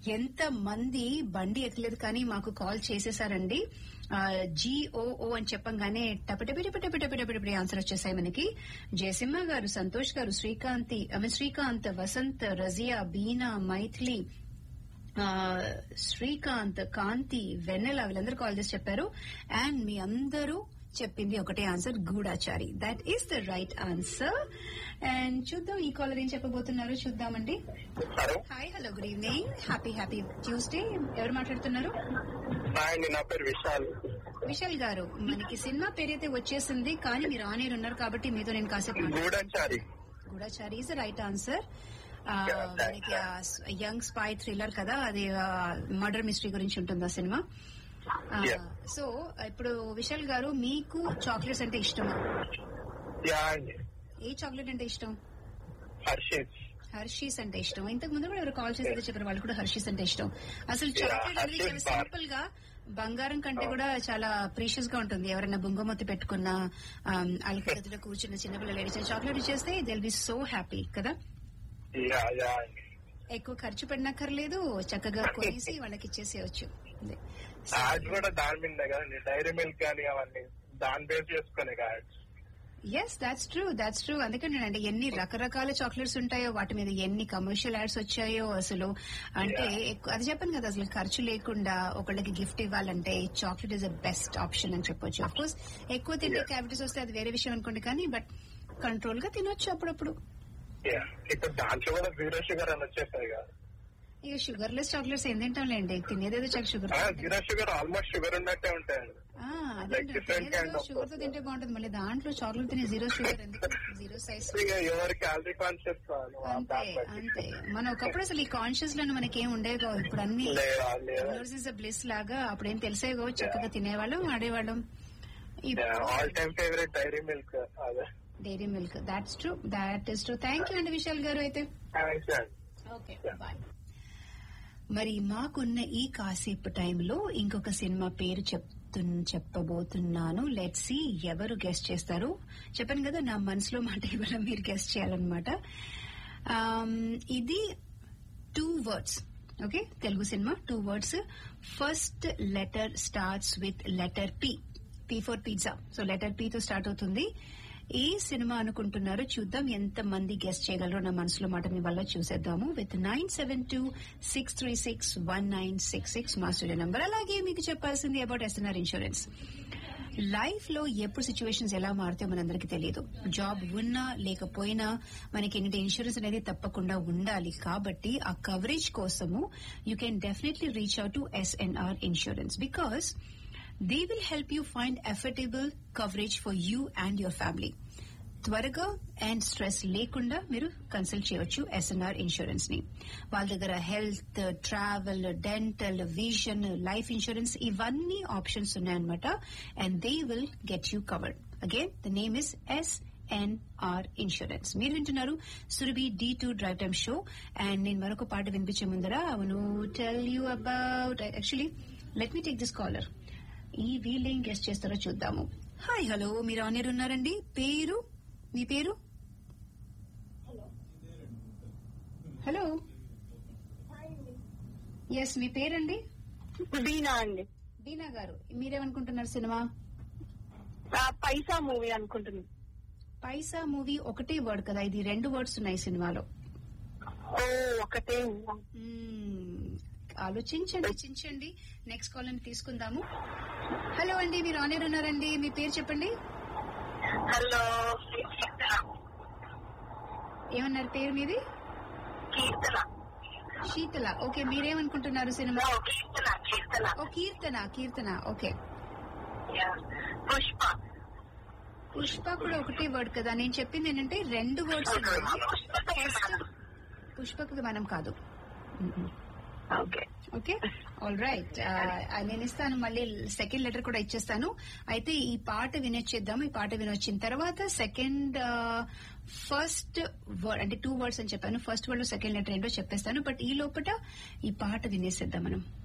ఎంత మంది బండి ఎక్కలేదు కానీ మాకు కాల్ చేసేసారండి జిఓఓ అని చెప్పంగానే టపటపిటపిటపిటపిటపిటపిడి ఆన్సర్ వచ్చేసాయి మనకి జయసింహ గారు సంతోష్ గారు శ్రీకాంతి ఐ మీన్ శ్రీకాంత్ వసంత్ రజియా బీనా మైథిలి ఆ, శ్రీకాంత్ కాంతి వెన్నెల వీళ్ళందరూ కాల్ చేసి చెప్పారు అండ్ మీ అందరూ చెప్పింది ఒకటే answer Goodachari that is the right answer and చూద్దాం ఈ కాలర్ ఏం చెప్పబోతున్నారు చూద్దామండి hello hi hello good evening happy happy Tuesday ఎవరు మాట్లాడుతున్నారు హాయ్ అండి నా పేరు విశాల్ విశాల్ గారు మనకి సినిమా పేరైతే వచ్చేసింది కానీ మీరు ఆన్ ఎయిర్ ఉన్నారు కాబట్టి మీతో నేను కాసేపు మాట్లాడతాను. Goodachari Goodachari is the right answer Yeah, మనకి యంగ్ స్పై థ్రిల్లర్ కదా అది మర్డర్ మిస్టరీ గురించి ఉంటుంది ఆ సినిమా Yeah. సో ఇప్పుడు విశాల్ గారు మీకు చాక్లెట్స్ అంటే ఇష్టమా యా అండి ఏ చాక్లెట్ అంటే ఇష్టం హర్షిత్ హర్షీస్ అంటే ఇష్టం ఇంతకు ముందు కూడా ఎవరు కాల్ చేసి చెప్పారు వాళ్ళు కూడా హర్షీస్ అంటే ఇష్టం అసలు Yeah, చాక్లెట్ అనేది చాలా Hershey's bar. సింపుల్ గా బంగారం కంటే కూడా చాలా ప్రీషియస్ గా ఉంటుంది ఎవరైనా బుంగమొత్తి పెట్టుకున్న అల్క గదిలో కూర్చున్న చిన్నపిల్లలు ఏడిచిన చాక్లెట్ ఇచ్చేస్తే దిల్ బి సో హ్యాపీ కదా యా యా అండి ఎక్కువ ఖర్చు పెట్టనక్కర్లేదు చక్కగా కొనేసి వాళ్ళకి ఇచ్చేసేయచ్చు అదే. యాడ్స్ కూడా దాని మీద కదండి డైరీ మిల్క్ కానీ అవన్నీ దాని బేస్ చేసుకునే ads yes that's true that's true అందుకని అంటే ఎన్ని రకరకాల చాక్లెట్స్ ఉంటాయో వాటి మీద ఎన్ని కమర్షియల్ యాడ్స్ వచ్చాయో అసలు అంటే ఎక్కువ- అది చెప్పాను కదా అసలు ఖర్చు లేకుండా ఒకళ్ళకి గిఫ్ట్ ఇవ్వాలంటే chocolate is the best option అని చెప్పొచ్చు అఫ్ కోర్స్ ఎక్కువ తింటే Yeah. క్యావిటీస్ వస్తే అది వేరే విషయం అనుకోండి కానీ బట్ కంట్రోల్ గా తినొచ్చు అప్పుడప్పుడు యా ఇప్పుడు దాంట్లో కూడా జీరో షుగర్ అని వచ్చేసాయి కదా ఇక షుగర్ లెస్ చాక్లెట్స్ ఏం తింటాంలేండి తినేదేదో చక్క sugar zero sugar almost sugar ఉన్నట్టే ఉంటాయండి Like different kind of sugar తో తింటే బాగుంటుంది మళ్ళీ దాంట్లో చాక్లెట్ తినే జీరో షుగర్ ఎందుకు జీరో సైజ్ ఇక ఎవరి క్యాలరీ కాన్షియస్ అంతే అంతే మన ఒకప్పుడు అసలు ఈ కాన్షియస్ లో మనకి ఏం ఉండేవి కావు ఇప్పుడు అన్ని లేదా లేదా ఇస్ బ్లిస్ లాగా అప్పుడేం తెలిసేవో చక్కగా తినేవాళ్ళం ఆడేవాళ్ళం all time favourite dairy milk అదే dairy milk that's true that is true thank you అండి విశాల్ గారు అయితే థ్యాంక్స్ అండి ఓకే బాయ్ మరి మాకున్న ఈ కాసేపు టైంలో ఇంకొక సినిమా పేరు చెప్తు చెప్పబోతున్నాను లెట్ సి ఎవరు గెస్ట్ చేస్తారు చెప్పాను కదా నా మనసులో మాట ఇవ్వడం మీరు గెస్ట్ చేయాలన్నమాట ఆమ్, ఇది two words okay Telugu cinema two words first letter starts with letter P P for pizza so letter P తో స్టార్ట్ అవుతుంది ఏ సినిమా అనుకుంటున్నారో చూద్దాం ఎంత మంది గెస్ట్ చేయగలరో నా మనసులో మాట మీ వల్ల చూసేద్దాము with nine seven two six three six one nine six six మా స్టూడియో నంబర్ అలాగే మీకు చెప్పాల్సింది అబౌట్ ఎస్ఎన్ఆర్ ఇన్సూరెన్స్ లైఫ్ లో ఎప్పుడు సిచ్యువేషన్స్ ఎలా మారితే మనందరికీ తెలియదు జాబ్ ఉన్నా లేకపోయినా మనకి ఏంటంటే ఇన్సూరెన్స్ అనేది తప్పకుండా ఉండాలి కాబట్టి ఆ కవరేజ్ కోసము you can definitely reach out to SNR insurance because they will help you find affordable coverage for you and your family త్వరగా అండ్ స్ట్రెస్ లేకుండా మీరు కన్సల్ట్ చేయవచ్చు ఎస్ఎన్ఆర్ ఇన్సూరెన్స్ ని వాళ్ళ దగ్గర health travel dental vision life insurance ఇవన్నీ options ఉన్నాయన్నమాట and they will get you covered again the name is S NR insurance మీరు వింటున్నారు Surabhi D two drive time show and నేను మరొక పాట వినిపించే ముందర అవును tell you about actually let me take this caller ఈ వీళ్ళు ఏం గెస్ట్ చేస్తారో చూద్దాము హాయ్ హలో మీరు ఆనర్ ఉన్నారండి పేరు మీ పేరు హలో ఎస్ మీ పేరండి బీనా అండి బీనా గారు మీరేమనుకుంటున్నారు సినిమా ఆ పైసా మూవీ అనుకుంటున్నాను పైసా మూవీ ఒకటే వర్డ్ కదా ఇది రెండు వర్డ్స్ ఉన్నాయి సినిమాలో ఓ ఒకటే ఉందా? మ్మ్. ఆలోచించండి చించండి నెక్స్ట్ కాల్ అని తీసుకుందాము హలో అండి మీరు ఆనర్ ఉన్నారండి మీ పేరు చెప్పండి హలో ఏమన్నారు పేరు మీది కీర్తన శీతల ఓకే మీరేమనుకుంటున్నారు సినిమా ఓ, కీర్తన కీర్తన ఓ కీర్తన కీర్తన ఓకే యా. పుష్ప పుష్ప కూడా ఒకటే వర్డ్ కదా నేను చెప్పింది ఏంటంటే రెండు వర్డ్స్ ఉన్నాయి ఫస్ట్ పుష్పకు మనం కాదు ఓకే ఓకే ఆల్ రైట్ నేను ఇస్తాను మళ్ళీ సెకండ్ లెటర్ కూడా ఇచ్చేస్తాను అయితే ఈ పాట వినొచ్చేద్దాం ఈ పాట వినొచ్చిన తర్వాత సెకండ్ ఫస్ట్ వర్డ్ అంటే టూ వర్డ్స్ అని చెప్పాను ఫస్ట్ వర్డ్ సెకండ్ లెటర్ ఏంటో చెప్పేస్తాను బట్ ఈ లోపల ఈ పాట వినేసేద్దాం మనం